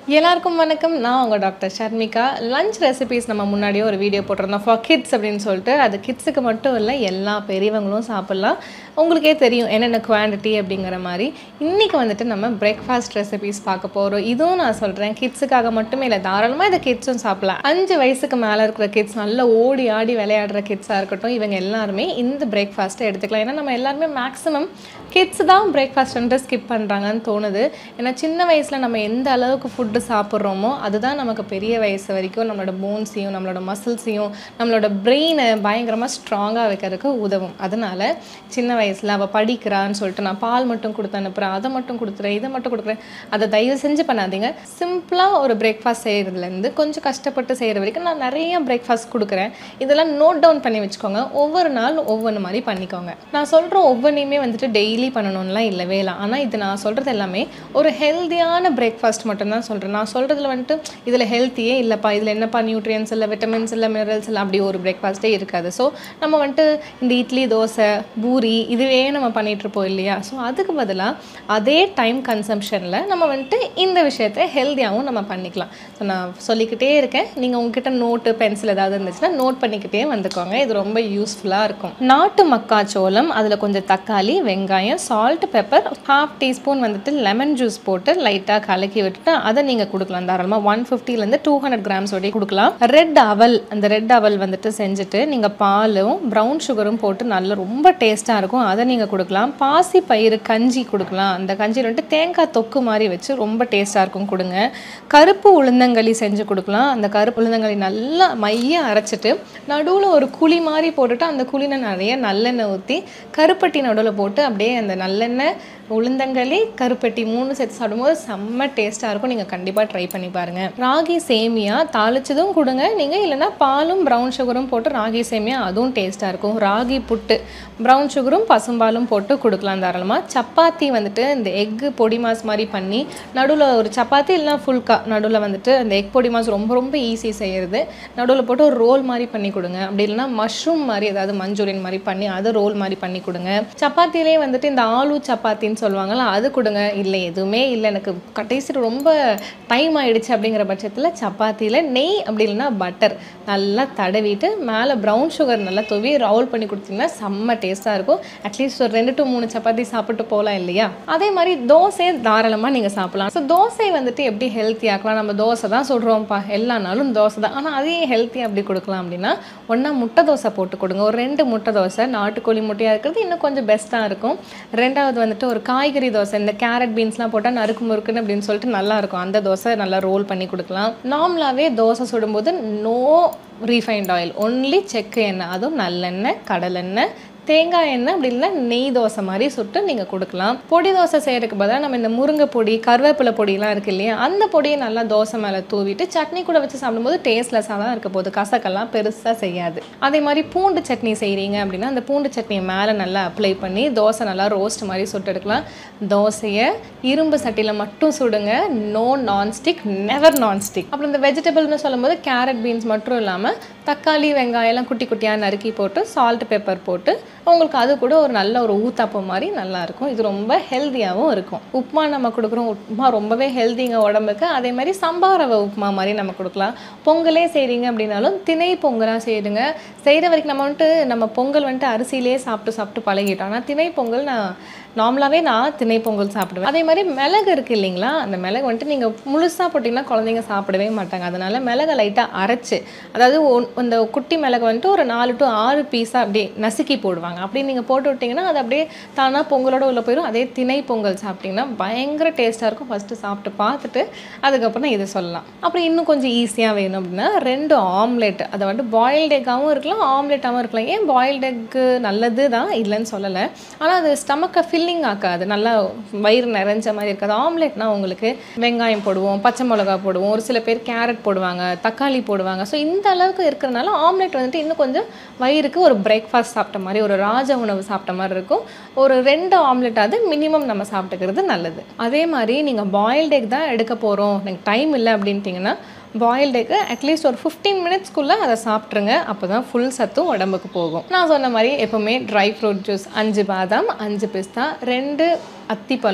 எல்லாருக்கும் வணக்கம் நான் உங்கள் டாக்டர் ஷர்மிகா லஞ்ச் ரெசிபீஸ் நம்ம முன்னாடியே ஒரு வீடியோ போட்டிருந்தோம் ஃபார் கிட்ஸ் அப்படின்னு சொல்லிட்டு அது கிட்ஸுக்கு மட்டும் இல்லை எல்லா பெரியவங்களும் சாப்பிட்லாம் உங்களுக்கே தெரியும் என்னென்ன குவான்டிட்டி அப்படிங்கிற மாதிரி இன்றைக்கி வந்துட்டு நம்ம பிரேக்ஃபாஸ்ட் ரெசிபீஸ் பார்க்க போகிறோம் இதுவும் நான் சொல்கிறேன் கிட்ஸுக்காக மட்டுமே இல்லை தாராளமாக இதை கிட்ஸும் சாப்பிடலாம் அஞ்சு வயசுக்கு மேலே இருக்கிற கிட்ஸ் நல்லா ஓடி ஆடி விளையாடுற கிட்ஸாக இருக்கட்டும் இவங்க எல்லாருமே இந்த பிரேக்ஃபாஸ்ட்டை எடுத்துக்கலாம் ஏன்னா நம்ம எல்லாருமே மேக்ஸிமம் கிட்ஸ் தான் பிரேக்ஃபாஸ்ட் வந்து ஸ்கிப் பண்ணுறாங்கன்னு தோணுது ஏன்னா சின்ன வயசில் நம்ம எந்த அளவுக்கு ஃபுட்டு சாப்பிட்றோமோ அதுதான் நமக்கு பெரிய வயசு வரைக்கும் நம்மளோட போன்ஸையும் நம்மளோட மசில்ஸையும் நம்மளோட பிரெயினை பயங்கரமாக ஸ்ட்ராங்காக வைக்கிறதுக்கு உதவும் அதனால சின்ன வயசில் அவள் படிக்கிறான்னு சொல்லிட்டு நான் பால் மட்டும் கொடுத்து அனுப்புகிறேன் அதை மட்டும் கொடுத்துறேன் இதை மட்டும் கொடுக்குறேன் அதை தயவு செஞ்சு பண்ணாதீங்க சிம்பிளாக ஒரு பிரேக்ஃபாஸ்ட் செய்கிறதுலேருந்து கொஞ்சம் கஷ்டப்பட்டு செய்கிற வரைக்கும் நான் நிறைய பிரேக்ஃபாஸ்ட் கொடுக்குறேன் இதெல்லாம் நோட் டவுன் பண்ணி வச்சுக்கோங்க ஒவ்வொரு நாள் ஒவ்வொன்று மாதிரி பண்ணிக்கோங்க நான் சொல்கிற ஒவ்வொன்றையுமே வந்துட்டு டெய்லி பண்ணணும்லாம் இல்லவே இல்லை ஆனால் இது நான் சொல்கிறது எல்லாமே ஒரு ஹெல்த்தியான பிரேக்ஃபாஸ்ட் மட்டும்தான் சொல்கிறேன் நான் சொல்கிறதுல வந்துட்டு இதில் ஹெல்த்தியே இல்லைப்பா இதில் என்னப்பா நியூட்ரியன்ஸ் இல்லை விட்டமின்ஸ் இல்லை மினரல்ஸ் இல்லை அப்படி ஒரு பிரேக்ஃபாஸ்ட்டே இருக்காது ஸோ நம்ம வந்துட்டு இந்த இட்லி தோசை பூரி இதுவே நம்ம பண்ணிட்டு இருப்போம் இல்லையா ஸோ அதுக்கு பதிலாக அதே டைம் கன்சம்ஷனில் நம்ம வந்துட்டு இந்த விஷயத்தை ஹெல்த்தியாகவும் நம்ம பண்ணிக்கலாம் ஸோ நான் சொல்லிக்கிட்டே இருக்கேன் நீங்கள் உங்ககிட்ட நோட்டு பென்சில் ஏதாவது இருந்துச்சுன்னா நோட் பண்ணிக்கிட்டே வந்துக்கோங்க இது ரொம்ப யூஸ்ஃபுல்லாக இருக்கும் நாட்டு மக்காச்சோளம் அதில் கொஞ்சம் தக்காளி வெங்காயம் சால்ட் பெப்பர் ஹாஃப் டீஸ்பூன் வந்துட்டு லெமன் ஜூஸ் போட்டு லைட்டாக கலக்கி விட்டுட்டு அதை நீங்கள் கொடுக்கலாம் தாராளமாக ஒன் ஃபிஃப்டிலேருந்து டூ ஹண்ட்ரட் கிராம்ஸ் வரையும் கொடுக்கலாம் ரெட் அவல் அந்த ரெட் அவல் வந்துட்டு செஞ்சுட்டு நீங்கள் பாலும் ப்ரௌன் சுகரும் போட்டு நல்ல ரொம்ப டேஸ்ட்டாக இருக்கும் அதை நீங்கள் கொடுக்கலாம் பாசி பயிறு கஞ்சி கொடுக்கலாம் அந்த கஞ்சியில் வந்துட்டு தேங்காய் தொக்கு மாதிரி வச்சு ரொம்ப டேஸ்ட்டாக இருக்கும் கொடுங்க கருப்பு உளுந்தங்களி செஞ்சு கொடுக்கலாம் அந்த கருப்பு உளுந்தங்களி நல்லா மைய அரைச்சிட்டு நடுவில் ஒரு குழி மாதிரி போட்டுட்டு அந்த குழியில் நிறைய நல்லெண்ணெய் ஊற்றி கருப்பட்டி நடுவில் போட்டு அப்படியே அந்த நல்லெண்ணெய் உளுந்தங்களி கருப்பட்டி மூணு சேர்த்து சாப்பிடும்போது செம்ம டேஸ்ட்டாக இருக்கும் நீங்கள் கண்டிப்பாக ட்ரை பண்ணி பாருங்கள் ராகி சேமியா தாளிச்சதும் கொடுங்க நீங்கள் இல்லைன்னா பாலும் ப்ரௌன் சுகரும் போட்டு ராகி சேமியா அதுவும் டேஸ்ட்டாக இருக்கும் ராகி புட்டு ப்ரௌன் சுகரும் பசும்பாலும் போட்டு கொடுக்கலாம் தாராளமாக சப்பாத்தி வந்துட்டு இந்த எக்கு பொடி மாஸ் மாதிரி பண்ணி நடுவில் ஒரு சப்பாத்தி இல்லைனா ஃபுல்கா நடுவில் வந்துட்டு அந்த எக் பொடி மாஸ் ரொம்ப ரொம்ப ஈஸி செய்கிறது நடுவில் போட்டு ஒரு ரோல் மாதிரி பண்ணி கொடுங்க அப்படி இல்லைன்னா மஷ்ரூம் மாதிரி ஏதாவது மஞ்சூரியன் மாதிரி பண்ணி அதை ரோல் மாதிரி பண்ணி கொடுங்க சப்பாத்திலே வந்துட்டு இந்த ஆலு சப்பாத்தின்னு சொல்லுவாங்கல்ல அது கொடுங்க இல்லை எதுவுமே இல்லை எனக்கு கடைசி ரொம்ப டைம் ஆயிடுச்சு அப்படிங்கிற பட்சத்தில் சப்பாத்தியில் நெய் அப்படி இல்லைன்னா பட்டர் நல்லா தடவிட்டு மேலே ப்ரௌன் சுகர் நல்லா துவி ரவுல் பண்ணி கொடுத்தீங்கன்னா செம்ம டேஸ்ட்டாக இருக்கும் அட்லீஸ்ட் ஒரு ரெண்டு டு மூணு சப்பாத்தி சாப்பிட்டு போகலாம் இல்லையா அதே மாதிரி தோசை தாராளமாக நீங்கள் சாப்பிடலாம் ஸோ தோசை வந்துட்டு எப்படி ஹெல்த்தி ஆக்கலாம் நம்ம தோசை தான் சொல்கிறோம்ப்பா எல்லா நாளும் தோசை தான் ஆனால் அதையும் ஹெல்த்தி அப்படி கொடுக்கலாம் அப்படின்னா ஒன்றா முட்டை தோசை போட்டு கொடுங்க ஒரு ரெண்டு முட்டை தோசை நாட்டுக்கோழி முட்டையாக இருக்கிறது இன்னும் கொஞ்சம் பெஸ்ட்டாக இருக்கும் ரெண்டாவது வந்துட்டு ஒரு காய்கறி தோசை இந்த கேரட் பீன்ஸ்லாம் போட்டால் நறுக்கு முறுக்குன்னு அப்படின்னு சொல்லிட்டு நல்லா இருக்கும் அந்த தோசை நல்லா ரோல் பண்ணி கொடுக்கலாம் நார்மலாகவே தோசை சுடும்போது நோ ரீஃபைண்ட் ஆயில் ஒன்லி செக்கு எண்ணெய் அதுவும் நல்லெண்ணெய் கடலெண்ணெய் தேங்காய் எண்ணெய் அப்படி இல்லைன்னா நெய் தோசை மாதிரி சுட்டு நீங்கள் கொடுக்கலாம் பொடி தோசை செய்கிறதுக்கு பதிலாக நம்ம இந்த முருங்கை பொடி கருவேப்பிலை பொடியெலாம் இருக்குது இல்லையா அந்த பொடியை நல்லா தோசை மேலே தூவிட்டு சட்னி கூட வச்சு சாப்பிடும்போது டேஸ்ட்லெஸ்ஸாக தான் இருக்க போகுது கசக்கெல்லாம் பெருசாக செய்யாது அதே மாதிரி பூண்டு சட்னி செய்கிறீங்க அப்படின்னா அந்த பூண்டு சட்னியை மேலே நல்லா அப்ளை பண்ணி தோசை நல்லா ரோஸ்ட் மாதிரி சுட்டு எடுக்கலாம் தோசையை இரும்பு சட்டியில் மட்டும் சுடுங்க நோ நான்ஸ்டிக் நெவர் நான்ஸ்டிக் அப்புறம் இந்த வெஜிடபிள்னு சொல்லும்போது கேரட் பீன்ஸ் மட்டும் இல்லாமல் தக்காளி வெங்காயம்லாம் குட்டி குட்டியாக நறுக்கி போட்டு சால்ட் பெப்பர் போட்டு உங்களுக்கு அது கூட ஒரு நல்ல ஒரு ஊத்தாப்பம் மாதிரி நல்லா இருக்கும் இது ரொம்ப ஹெல்த்தியாகவும் இருக்கும் உப்புமா நம்ம கொடுக்குறோம் உப்புமா ரொம்பவே ஹெல்த்திங்க உடம்புக்கு அதே மாதிரி சம்பா ரவை உப்புமா மாதிரி நம்ம கொடுக்கலாம் பொங்கலே செய்கிறீங்க அப்படின்னாலும் திணை பொங்கலாக செய்யுங்க செய்கிற வரைக்கும் நம்ம வந்துட்டு நம்ம பொங்கல் வந்துட்டு அரிசியிலே சாப்பிட்டு சாப்பிட்டு பழகிட்டோம் ஆனால் திணை பொங்கல் நான் நார்மலாகவே நான் திணை பொங்கல் சாப்பிடுவேன் அதே மாதிரி மிளகு இருக்குது இல்லைங்களா அந்த மிளகு வந்துட்டு நீங்கள் முழுசாக போட்டிங்கன்னா குழந்தைங்க சாப்பிடவே மாட்டாங்க அதனால் மிளகை லைட்டாக அரைச்சி அதாவது ஒன் அந்த குட்டி மிளகு வந்துட்டு ஒரு நாலு டு ஆறு பீஸாக அப்படியே நசுக்கி போடுவாங்க அப்படி நீங்கள் போட்டு விட்டிங்கன்னா அது அப்படியே தானாக பொங்கலோட உள்ளே போயிடும் அதே திணை பொங்கல் சாப்பிட்டிங்கன்னா பயங்கர டேஸ்ட்டாக இருக்கும் ஃபஸ்ட்டு சாப்பிட்டு பார்த்துட்டு அதுக்கப்புறம் இதை சொல்லலாம் அப்புறம் இன்னும் கொஞ்சம் ஈஸியாக வேணும் அப்படின்னா ரெண்டு ஆம்லெட் அதை வந்துட்டு பாயில்டு எக்காகவும் இருக்கலாம் ஆம்லெட்டாகவும் இருக்கலாம் ஏன் பாயில்டு எக்கு நல்லது தான் இல்லைன்னு சொல்லலை ஆனால் அது ஸ்டமக்கை ஃபில்லிங் ஆக்காது நல்லா வயிறு நிறைஞ்ச மாதிரி இருக்காது ஆம்லெட்னா உங்களுக்கு வெங்காயம் போடுவோம் பச்சை மிளகா போடுவோம் ஒரு சில பேர் கேரட் போடுவாங்க தக்காளி போடுவாங்க ஸோ இந்த அளவுக்கு இருக்கிறனால ஆம்லெட் வந்துட்டு இன்னும் கொஞ்சம் வயிறுக்கு ஒரு பிரேக்ஃபாஸ்ட் சாப்பிட்ட மாதிரி ஒரு ராஜ உணவு சாப்பிட்ட மாதிரி இருக்கும் ஒரு ரெண்டு ஆம்லெட்டாவது மினிமம் நம்ம சாப்பிட்டுக்கிறது நல்லது அதே மாதிரி நீங்கள் பாயில்டு எக் தான் எடுக்க போகிறோம் எனக்கு டைம் இல்லை அப்படின்ட்டிங்கன்னா பாயில்டு எக்கு அட்லீஸ்ட் ஒரு ஃபிஃப்டீன் மினிட்ஸ்க்குள்ளே அதை சாப்பிட்ருங்க அப்போ தான் ஃபுல் சத்தும் உடம்புக்கு போகும் நான் சொன்ன மாதிரி எப்போவுமே ட்ரை ஃப்ரூட் ஜூஸ் அஞ்சு பாதாம் அஞ்சு பிஸ்தா ரெண்டு அத்திப்பழம்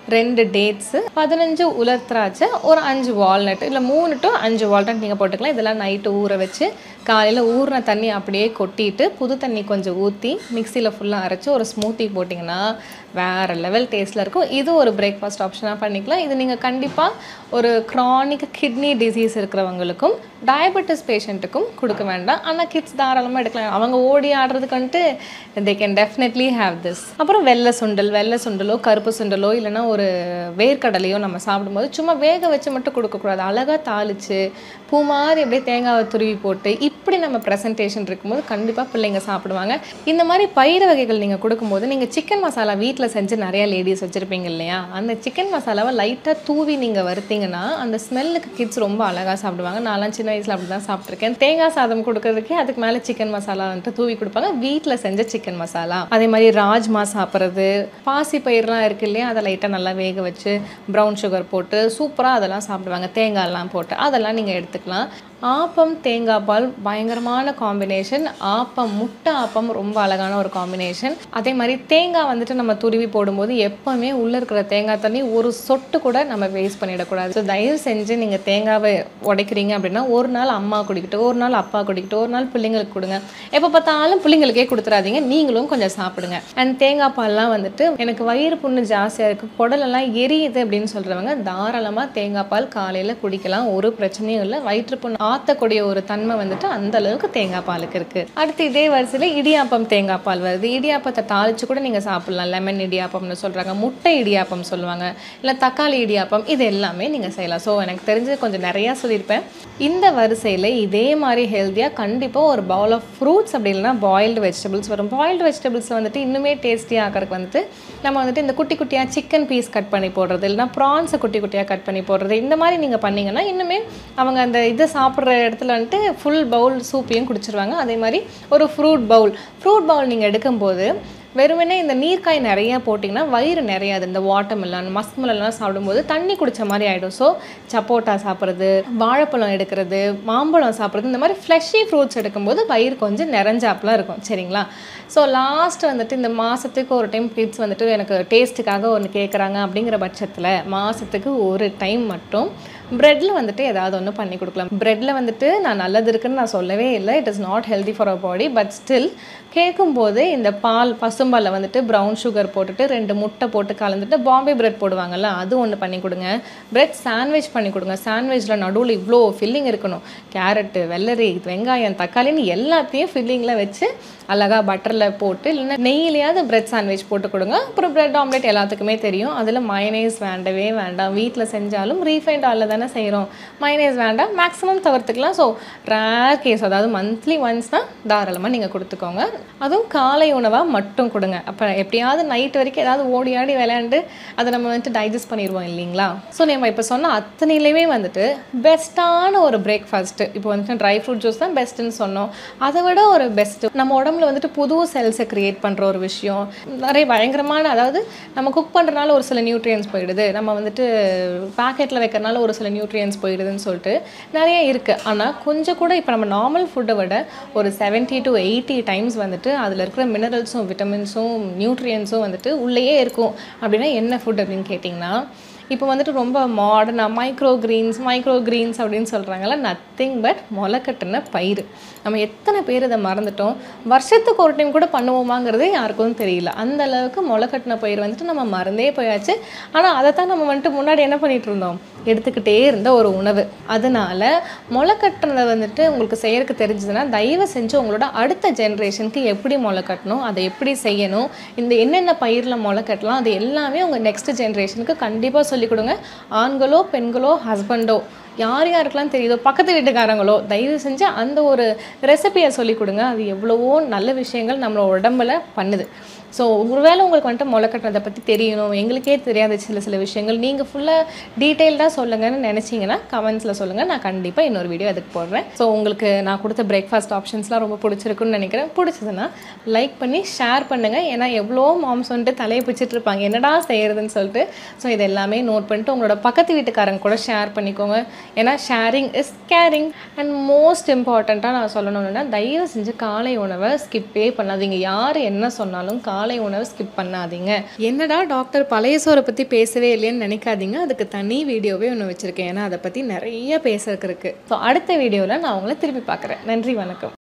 ரெண்டு டேட்ஸு பதினஞ்சு உலர் திராட்சை ஒரு அஞ்சு வால்நட் இல்லை மூணு டு அஞ்சு வால்நட் நீங்கள் போட்டுக்கலாம் இதெல்லாம் நைட்டு ஊற வச்சு காலையில் ஊறின தண்ணி அப்படியே கொட்டிட்டு புது தண்ணி கொஞ்சம் ஊற்றி மிக்சியில் ஃபுல்லாக அரைச்சி ஒரு ஸ்மூத்தி போட்டிங்கன்னா வேறு லெவல் டேஸ்ட்டில் இருக்கும் இது ஒரு பிரேக்ஃபாஸ்ட் ஆப்ஷனாக பண்ணிக்கலாம் இது நீங்கள் கண்டிப்பாக ஒரு க்ரானிக் கிட்னி டிசீஸ் இருக்கிறவங்களுக்கும் டயபெட்டிஸ் பேஷண்ட்டுக்கும் கொடுக்க வேண்டாம் ஆனால் கிட்ஸ் தாராளமாக எடுக்கலாம் அவங்க ஓடி ஆடுறதுக்குன்ட்டு they can definitely have this அப்புறம் வெள்ளை சுண்டல் வெள்ளை சுண்டலோ கருப்பு சுண்டலோ இல்லைன்னா ஒரு வேர்க்கடலையோ நம்ம சாப்பிடும்போது சும்மா வேக வச்சு மட்டும் கொடுக்கக்கூடாது அழகாக தாளித்து பூ மாதிரி அப்படியே தேங்காவை துருவி போட்டு இப்படி நம்ம ப்ரெசன்டேஷன் இருக்கும்போது கண்டிப்பாக பிள்ளைங்க சாப்பிடுவாங்க இந்த மாதிரி பயிறு வகைகள் நீங்கள் கொடுக்கும்போது நீங்கள் சிக்கன் மசாலா வீட்டில் செஞ்சு நிறையா லேடிஸ் வச்சுருப்பீங்க இல்லையா அந்த சிக்கன் மசாலாவை லைட்டாக தூவி நீங்கள் வறுத்தீங்கன்னா அந்த ஸ்மெல்லுக்கு கிட்ஸ் ரொம்ப அழகாக சாப்பிடுவாங்க நான்லாம் சின்ன வயசில் அப்படி தான் சாப்பிட்ருக்கேன் தேங்காய் சாதம் கொடுக்கறதுக்கே அதுக்கு மேலே சிக்கன் மசாலா வந்துட்டு தூவி கொடுப்பாங்க வீட்டில் செஞ்ச சிக்கன் மசாலா அதே மாதிரி ராஜ்மா சாப்பிட்றது பாசி பயிரெலாம் இருக்கு இல்லையா அதை லைட்டாக நல்லா வேக வச்சு ப்ரௌன் சுகர் போட்டு சூப்பராக அதெல்லாம் சாப்பிடுவாங்க தேங்காயெல்லாம் போட்டு அதெல்லாம் நீங்கள் எடுத்துக்கலாம் ஆப்பம் தேங்காய் பால் பயங்கரமான காம்பினேஷன் ஆப்பம் முட்டை ஆப்பம் ரொம்ப அழகான ஒரு காம்பினேஷன் அதே மாதிரி தேங்காய் வந்துட்டு நம்ம துருவி போடும்போது எப்போவுமே உள்ளே இருக்கிற தேங்காய் தண்ணி ஒரு சொட்டு கூட நம்ம வேஸ்ட் பண்ணிடக்கூடாது ஸோ தயவு செஞ்சு நீங்கள் தேங்காவை உடைக்கிறீங்க அப்படின்னா ஒரு நாள் அம்மா குடிக்கட்டும் ஒரு நாள் அப்பா குடிக்கட்டும் ஒரு நாள் பிள்ளைங்களுக்கு கொடுங்க எப்போ பார்த்தாலும் பிள்ளைங்களுக்கே கொடுத்துறாதீங்க நீங்களும் கொஞ்சம் சாப்பிடுங்க அண்ட் தேங்காய் பால்லாம் வந்துட்டு எனக்கு வயிறு புண்ணு ஜாஸ்தியாக இருக்குது குடலெல்லாம் எரியுது அப்படின்னு சொல்கிறவங்க தாராளமாக தேங்காய் பால் காலையில் குடிக்கலாம் ஒரு பிரச்சனையும் இல்லை வயிற்று புண்ணு ஆற்றக்கூடிய ஒரு தன்மை வந்துட்டு அந்த அளவுக்கு தேங்காய் பாலுக்கு இருக்குது அடுத்து இதே வரிசையில் இடியாப்பம் தேங்காய் பால் வருது இடியாப்பத்தை தாளிச்சு கூட நீங்கள் சாப்பிட்லாம் லெமன் இடியாப்பம்னு சொல்கிறாங்க முட்டை இடியாப்பம் சொல்லுவாங்க இல்லை தக்காளி இடியாப்பம் இது எல்லாமே நீங்கள் செய்யலாம் ஸோ எனக்கு தெரிஞ்சு கொஞ்சம் நிறையா சொல்லியிருப்பேன் இந்த வரிசையில் இதே மாதிரி ஹெல்த்தியாக கண்டிப்பாக ஒரு பவுல் ஆஃப் ஃப்ரூட்ஸ் அப்படி இல்லைன்னா பாயில்டு வெஜிடபிள்ஸ் வரும் பாயில்டு வெஜிடபிள்ஸில் வந்துட்டு இன்னுமே டேஸ்டியாக ஆக்கிறதுக்கு வந்துட்டு நம்ம வந்துட்டு இந்த குட்டி குட்டியாக சிக்கன் பீஸ் கட் பண்ணி போடுறது இல்லைன்னா ப்ரான்ஸை குட்டி குட்டியாக கட் பண்ணி போடுறது இந்த மாதிரி நீங்கள் பண்ணீங்கன்னா இன்னுமே அவங்க அந்த இதை சாப்பிட்ற இடத்துல வந்துட்டு ஃபுல் பவுல் சூப்பையும் குடிச்சிருவாங்க அதே மாதிரி ஒரு ஃப்ரூட் பவுல் ஃப்ரூட் பவுல் நீங்கள் எடுக்கும்போது வெறுமனே இந்த நீர்க்காய் நிறையா போட்டிங்கன்னா வயிறு நிறையாது இந்த வாட்டர்மெலன் மஸ்மெல்லாம் சாப்பிடும்போது தண்ணி குடிச்ச மாதிரி ஆகிடும் ஸோ சப்போட்டா சாப்பிட்றது வாழைப்பழம் எடுக்கிறது மாம்பழம் சாப்பிட்றது இந்த மாதிரி ஃப்ளஷி ஃப்ரூட்ஸ் எடுக்கும்போது வயிறு கொஞ்சம் நிறைஞ்சாப்புலாம் இருக்கும் சரிங்களா ஸோ லாஸ்ட் வந்துட்டு இந்த மாதத்துக்கு ஒரு டைம் கிட்ஸ் வந்துட்டு எனக்கு டேஸ்ட்டுக்காக ஒன்று கேட்குறாங்க அப்படிங்கிற பட்சத்தில் மாதத்துக்கு ஒரு டைம் மட்டும் ப்ரெட்டில் வந்துட்டு ஏதாவது ஒன்று பண்ணி கொடுக்கலாம் ப்ரெட்டில் வந்துட்டு நான் நல்லது இருக்குன்னு நான் சொல்லவே இல்லை it is not healthy for our body but still கேட்கும்போது இந்த பால் பசும்பாலில் வந்துட்டு ப்ரௌன் சுகர் போட்டுட்டு ரெண்டு முட்டை போட்டு கலந்துட்டு பாம்பே பிரெட் போடுவாங்கல்ல அது ஒன்று பண்ணி கொடுங்க பிரெட் சாண்ட்விச் பண்ணி கொடுங்க சாண்ட்விச்சில் நடுவில் இவ்வளோ ஃபில்லிங் இருக்கணும் கேரட்டு வெள்ளரி வெங்காயம் தக்காளின்னு எல்லாத்தையும் ஃபில்லிங்கில் வச்சு அழகாக பட்டரில் போட்டு இல்லைன்னா நெய்யிலையாவது பிரெட் சாண்ட்விச் போட்டு கொடுங்க அப்புறம் பிரெட் ஆம்லெட் எல்லாத்துக்குமே தெரியும் அதில் மயனைஸ் வேண்டவே வேண்டாம் வீட்டில் செஞ்சாலும் ரீஃபைண்ட் ஆயில் தானே செய்கிறோம் மயனைஸ் வேண்டாம் மேக்ஸிமம் தவிர்த்துக்கலாம் ஸோ ரேர் கேஸ் அதாவது மந்த்லி ஒன்ஸ் தான் தாராளமாக நீங்கள் கொடுத்துக்கோங்க அதுவும் காலை உணவாக மட்டும் கொடுங்க அப்போ எப்படியாவது நைட் வரைக்கும் ஏதாவது ஓடி ஆடி விளையாண்டு அதை நம்ம வந்துட்டு டைஜஸ்ட் பண்ணிடுவோம் இல்லைங்களா ஸோ நம்ம இப்போ சொன்ன அத்தனையிலையுமே வந்துட்டு பெஸ்ட்டான ஒரு பிரேக்ஃபாஸ்ட்டு இப்போ வந்துட்டு ட்ரை ஃப்ரூட் ஜூஸ் தான் பெஸ்ட்டுன்னு சொன்னோம் அதை விட ஒரு பெஸ்ட்டு நம்ம உடம்புல வந்துட்டு புது செல்ஸை க்ரியேட் பண்ணுற ஒரு விஷயம் நிறைய பயங்கரமான அதாவது நம்ம குக் பண்ணுறனால ஒரு சில நியூட்ரியன்ஸ் போயிடுது நம்ம வந்துட்டு பேக்கெட்டில் வைக்கிறனால ஒரு சில நியூட்ரியன்ஸ் போயிடுதுன்னு சொல்லிட்டு நிறைய இருக்குது ஆனால் கொஞ்சம் கூட இப்போ நம்ம நார்மல் ஃபுட்டை விட ஒரு செவன்ட்டி டு எயிட்டி டைம்ஸ் வந்துட்டு அதில் இருக்கிற மினரல்ஸும் விட்டமின்ஸும் நியூட்ரியன்ஸும் வந்துட்டு உள்ளேயே இருக்கும் அப்படின்னா என்ன ஃபுட் அப்படின்னு கேட்டிங்கன்னா இப்போ வந்துட்டு ரொம்ப மாடர்னாக மைக்ரோ கிரீன்ஸ் மைக்ரோ கிரீன்ஸ் அப்படின்னு சொல்கிறாங்கல்ல நத்திங் பட் முளைக்கட்டின பயிர் நம்ம எத்தனை பேர் இதை மறந்துட்டோம் வருஷத்துக்கு ஒரு டைம் கூட பண்ணுவோமாங்கிறதே யாருக்கும் தெரியல அந்த அளவுக்கு முளைக்கட்டின பயிர் வந்துட்டு நம்ம மறந்தே போயாச்சு ஆனால் அதை தான் நம்ம வந்துட்டு முன்னாடி என்ன பண்ணிட்டு இருந்தோம் எடுத்துக்கிட்டே இருந்த ஒரு உணவு அதனால முளைக்கட்டுனதை வந்துட்டு உங்களுக்கு செய்யறதுக்கு தெரிஞ்சதுன்னா தயவு செஞ்சு உங்களோட அடுத்த ஜென்ரேஷனுக்கு எப்படி முளை கட்டணும் அதை எப்படி செய்யணும் இந்த என்னென்ன பயிரில் முளை கட்டலாம் அது எல்லாமே உங்கள் நெக்ஸ்ட் ஜென்ரேஷனுக்கு கண்டிப்பாக சொல்லிக் கொடுங்க ஆண்களோ பெண்களோ ஹஸ்பண்டோ யார் யாருக்கெல்லாம் தெரியுதோ பக்கத்து வீட்டுக்காரங்களோ தயவு செஞ்சு அந்த ஒரு ரெசிபியை சொல்லிக் கொடுங்க அது எவ்வளவோ நல்ல விஷயங்கள் நம்மளோட உடம்புல பண்ணுது ஸோ ஒருவேளை உங்களுக்கு வந்துட்டு முளைக்கட்டுறதை பற்றி தெரியணும் எங்களுக்கே தெரியாத சில சில விஷயங்கள் நீங்கள் ஃபுல்லாக டீட்டெயில்டாக சொல்லுங்கன்னு நினச்சிங்கன்னா கமெண்ட்ஸில் சொல்லுங்கள் நான் கண்டிப்பாக இன்னொரு வீடியோ அதுக்கு போடுறேன் ஸோ உங்களுக்கு நான் கொடுத்த பிரேக்ஃபாஸ்ட் ஆப்ஷன்ஸ்லாம் ரொம்ப பிடிச்சிருக்குன்னு நினைக்கிறேன் பிடிச்சதுன்னா லைக் பண்ணி ஷேர் பண்ணுங்கள் ஏன்னா எவ்வளோ மாம்ஸ் வந்துட்டு தலையை பிடிச்சிட்டு இருப்பாங்க என்னடா செய்கிறதுன்னு சொல்லிட்டு ஸோ இது எல்லாமே நோட் பண்ணிட்டு உங்களோட பக்கத்து வீட்டுக்காரங்க கூட ஷேர் பண்ணிக்கோங்க ஏன்னா sharing is caring and most இம்பார்ட்டண்ட்டாக நான் சொல்லணும்னா தயவு செஞ்சு காலை உணவை ஸ்கிப்பே பண்ணாதீங்க யார் என்ன சொன்னாலும் காலை காலை உணவு ஸ்கிப் பண்ணாதீங்க என்னடா டாக்டர் பழைய சோறை பற்றி பேசவே இல்லைன்னு நினைக்காதீங்க அதுக்கு தனி வீடியோவே ஒன்று வச்சுருக்கேன் ஏன்னா அதை பற்றி நிறைய பேசுறதுக்கு இருக்குது ஸோ அடுத்த வீடியோவில் நான் உங்களை திருப்பி பார்க்குறேன் நன்றி வணக்கம்